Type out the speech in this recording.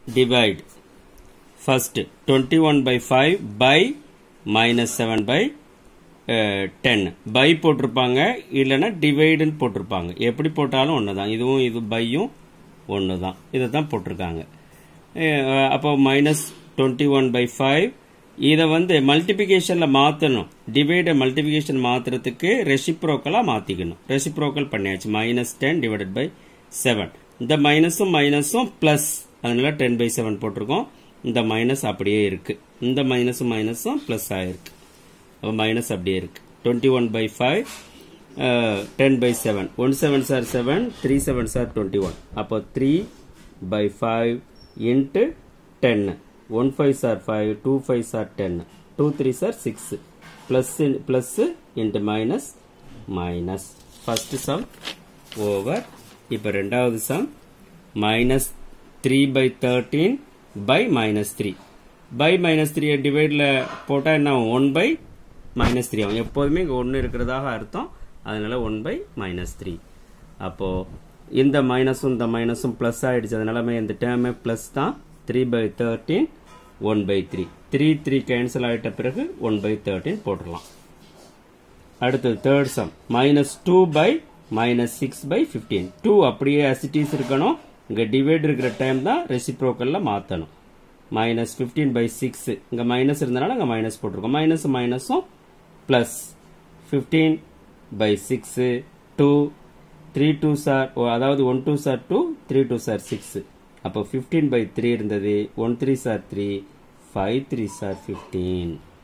divide first 21 by 5 by minus 7 by ten by போட்டிருப்பாங்க இல்லைன்னா டிவைடுன்னு போட்டிருப்பாங்க எப்படி போட்டாலும் ஒன்று தான் இதுவும் இது பையும் ஒன்று தான் இதை தான் போட்டிருக்காங்க அஹ் அப்போ minus twenty one by five இதை வந்து மல்டிபிகேஷனில் மாற்றணும் டிவைடை மல்டிபிகேஷன் மாற்றுறதுக்கு ரெசிப்ரோக்கலாக மாற்றிக்கணும் ரெசிப்ரோக்கல் பண்ணியாச்சு minus ten divided by seven இந்த மைனஸும் மைனஸும் ப்ளஸ் அதனால டென் பை செவன் போட்டிருக்கோம் இந்த மைனஸ் அப்படியே இருக்கு இந்த மைனஸும் மைனஸும் ப்ளஸ் ஆயிருக்கு அப்போ மைனஸ் அப்படியே இருக்கு twenty one by five ten by seven one seven sir seven three seven sir twenty one அப்போ த்ரீ பை ஃபைவ் இன்ட்டு டென்னு one five sir five two five sir ten two three sir six plus plus into minus minus first sum over இப்போ ரெண்டாவது sum minus three by thirteen by minus three by minus three டிவைடில் போட்டால் என்ன one by minus three ஆகும் எப்போதுமே இங்கே ஒன்று இருக்கிறதாக அர்த்தம் அதனால ஒன் பை மைனஸ் த்ரீ அப்போது இந்த மைனஸும் இந்த மைனஸும் ப்ளஸ் ஆகிடுச்சு அதனால இந்த டேர்மே ப்ளஸ் தான் three by thirteen one by three three three cancel ஆகிட்ட பிறகு ஒன் பை தேர்ட்டீன் போட்டுடலாம் அடுத்தது third sum minus two by minus six by fifteen two அப்படியே அசிட்டிஸ் இருக்கணும் இங்கே டிவைட் இருக்கிற டைம் தான் ரெசிப்ரோக்கலில் மாற்றணும் மைனஸ் ஃபிஃப்டீன் பை சிக்ஸ் இங்கே மைனஸ் இருந்தனால இங்கே மைனஸ் போட்டிருக்கோம் மைனஸ் மைனஸும் plus fifteen by six two three two sir அதாவது one two sir two three two sir six அப்போ ஃபிஃப்டீன் பை த்ரீ இருந்தது one three sir three five three sir fifteen